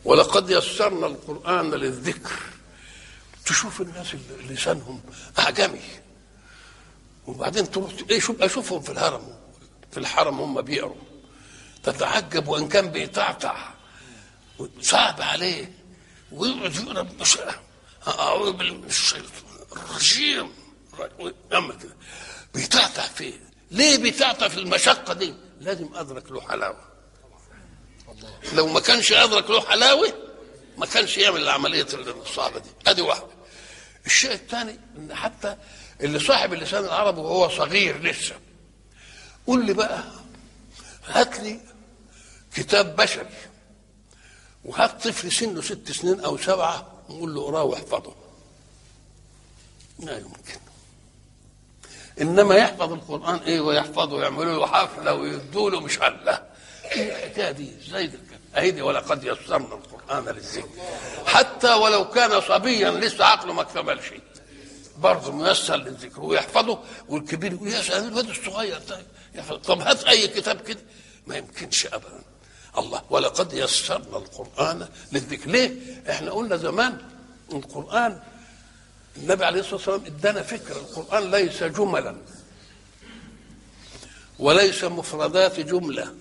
ولقد يسرنا القرآن للذكر تشوف الناس اللي لسانهم أعجمي وبعدين تروح ايه شوف اشوفهم في الهرم في الحرم هم بيقروا تتعجب وان كان بيطعطع صعب عليه ويقعد يقرا مش اعوذ بالله من الشيطان الرجيم اما كده بيطعطع فيه ليه بيطعطع في المشقه دي لازم ادرك له حلاوه لو ما كانش ادرك له حلاوه ما كانش يعمل العمليه الصعبه دي ادي واحده الشيء الثاني ان حتى اللي صاحب اللسان العربي وهو صغير لسه قول لي بقى هات لي كتاب بشري وهات طفل سنه ست سنين او سبعه وقول له اقراه واحفظه لا يمكن انما يحفظ القران ايه ويحفظه ويعملوا له حفله ويدوا له مش الله ايه الحكايه دي ازاي ده اهدي ولقد يسرنا القران للذكر حتى ولو كان صبيا لسه عقله ما اكتملش برضه ميسر للذكر ويحفظه والكبير يقول يا سلام الواد الصغير ده يحفظ طب هات اي كتاب كده ما يمكنش ابدا الله ولقد يسرنا القران للذكر ليه؟ احنا قلنا زمان القران النبي عليه الصلاه والسلام ادانا فكره القران ليس جملا وليس مفردات جمله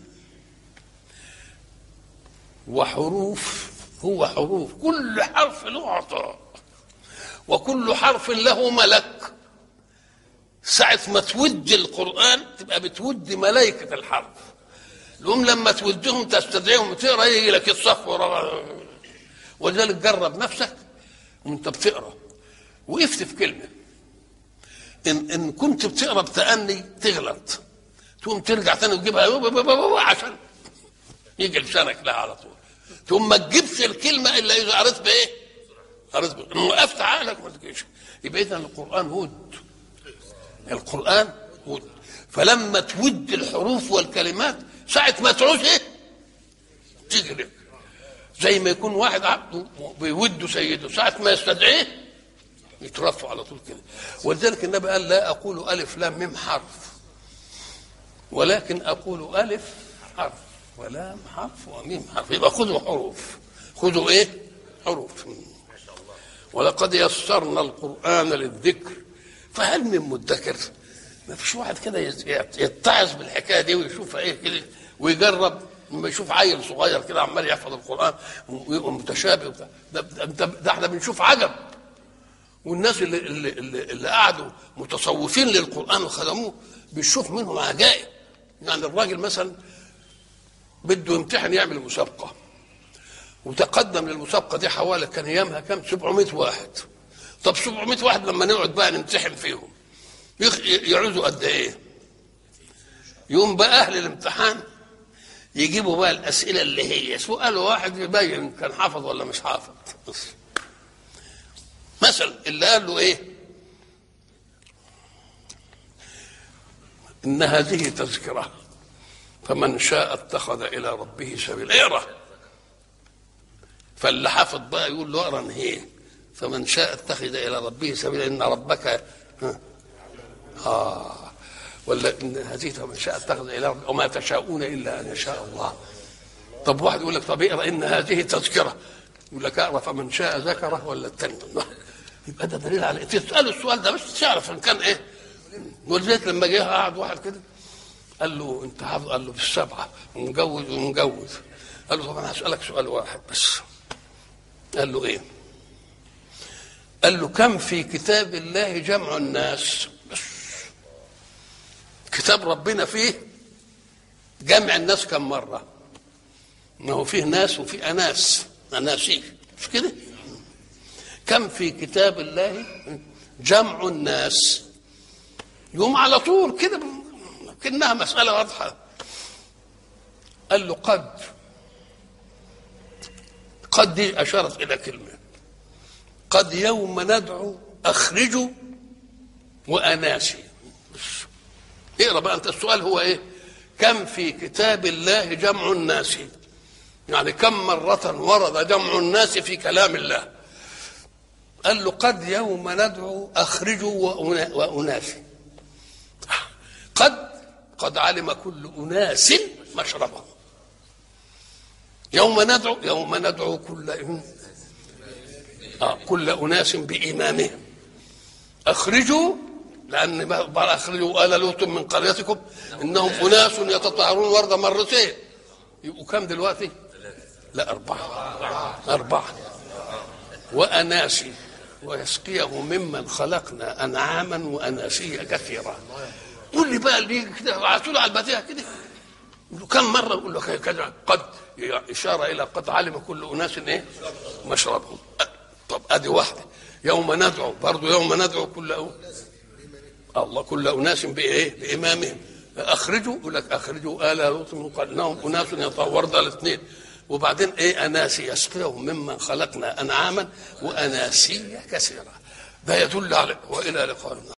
وحروف هو حروف كل حرف له عطاء وكل حرف له ملك ساعة ما تود القرآن تبقى بتود ملائكة الحرف لهم لما تودهم تستدعيهم تقرا يجي لك الصف ورا ولذلك جرب نفسك وانت بتقرا وقفت في كلمة إن إن كنت بتقرا بتأني تغلط تقوم ترجع تاني وتجيبها عشان يجي لسانك لها على طول ثم ما تجيبش الكلمة إلا إذا قريت بإيه؟ قريت بإيه؟ وقفت عقلك ما تجيش يبقى إذا القرآن هود القرآن هود فلما تود الحروف والكلمات ساعة ما تعوز إيه؟ تيجي لك زي ما يكون واحد عبده بيود سيده ساعة ما يستدعيه يترفع على طول كده ولذلك النبي قال لا أقول ألف لام ميم حرف ولكن أقول ألف حرف ولام حرف وميم حرف يبقى خذوا حروف خذوا ايه حروف ولقد يسرنا القرآن للذكر فهل من مدكر ما فيش واحد كده يتعظ بالحكايه دي ويشوفها ايه كده ويجرب لما يشوف عيل صغير كده عمال يحفظ القران ويبقى متشابه وبتاع ده, ده, ده, ده احنا بنشوف عجب والناس اللي اللي, اللي, اللي قعدوا متصوفين للقران وخدموه بيشوف منهم عجائب يعني الراجل مثلا بده يمتحن يعمل مسابقة وتقدم للمسابقة دي حوالي كان أيامها كم 700 واحد طب 700 واحد لما نقعد بقى نمتحن فيهم يعوزوا قد إيه يوم بقى أهل الامتحان يجيبوا بقى الأسئلة اللي هي سؤال واحد يبين كان حافظ ولا مش حافظ مثلا اللي قال له إيه إن هذه تذكرة فمن شاء اتخذ الى ربه سبيلا اقرا فاللي حافظ بقى يقول له اقرا هي فمن شاء اتخذ الى ربه سبيلا ان ربك اه ولا ان هذه فمن شاء اتخذ الى ربه وما تشاءون الا ان يشاء الله طب واحد يقول لك طب اقرا ان هذه تذكره يقول لك اقرا فمن شاء ذكره ولا الثاني يبقى ده دليل على تساله السؤال ده بس تعرف ان كان ايه ولذلك لما جه قعد واحد كده قال له انت حافظ قال له بالسبعه ومجوز ومجوز قال له طب انا هسالك سؤال واحد بس قال له ايه قال له كم في كتاب الله جمع الناس بس كتاب ربنا فيه جمع الناس كم مره ما هو فيه ناس وفيه اناس اناسي مش كده كم في كتاب الله جمع الناس يوم على طول كده كأنها مسألة واضحة قال له قد قد دي أشارت إلى كلمة قد يوم ندعو أخرجوا وأناسي اقرا بقى أنت السؤال هو إيه كم في كتاب الله جمع الناس يعني كم مرة ورد جمع الناس في كلام الله قال له قد يوم ندعو أخرجوا وأناسي قد قد علم كل أناس مشربهم يوم ندعو يوم ندعو كل آه كل أناس بإمامهم أخرجوا لأن بقى أخرجوا آل لوط من قريتكم إنهم أناس يتطهرون ورد مرتين يبقوا كم دلوقتي؟ لا أربعة أربعة وأناسي ويسقيه ممن خلقنا أنعاما وأناسيا كثيرا قول لي بقى اللي كده على على البديهة كده كم مرة يقول لك كذا قد إشارة إلى قد علم كل أناس إيه مشربهم طب أدي واحدة يوم ندعو برضه يوم ندعو كل أو الله كل أناس بإيه بإمامهم أخرجوا يقول لك أخرجوا آل لوط من قرنهم أناس يطور ده الاثنين وبعدين إيه أناسي يسقيهم ممن خلقنا أنعاما وأناسيا كثيرا ده يدل على وإلى لقاء